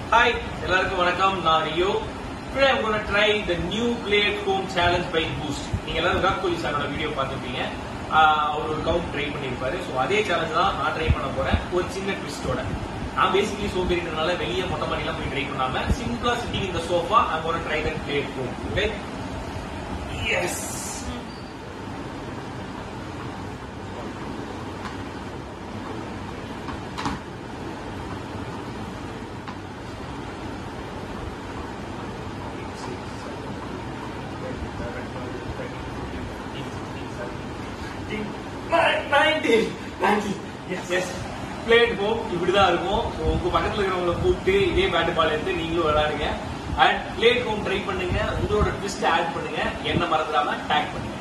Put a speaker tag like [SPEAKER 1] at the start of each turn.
[SPEAKER 1] Hi எல்லாருக்கும் வணக்கம் நான் Rio Today I'm going to try the new play at home challenge by Boost. நீங்க எல்லாரும் விராட் கோலி சாரோட வீடியோ பார்த்துருப்பீங்க ஆஹ் அவர் ஒரு கவுண்ட் ட்ரை பண்ணியிருப்பாரு ஸோ அதே சேலஞ்ச் தான் நான் ட்ரை பண்ண போறேன் ஒரு சின்ன ட்விஸ்டோட நான் பேசிக்கலி சோம்பேறினால வெளியே மொட்டை மாடிலாம் போய் ட்ரை பண்ணாம சிம்பிளா சிட்டிங் இந்த sofa I'm going to try that play at home. Okay? Yes. Plate home இப்படிதான் இருக்கும் ஸோ உங்க பக்கத்துல இருக்கிறவங்கள கூப்பிட்டு இதே பேட் பால் எடுத்து நீங்களும் விளையாடுங்க அண்ட் பிளேட் ஹோம் ட்ரை பண்ணுங்க உங்களோட ட்விஸ்ட் ஆட் பண்ணுங்க என்ன மறந்துடாம டேக் பண்ணுங்க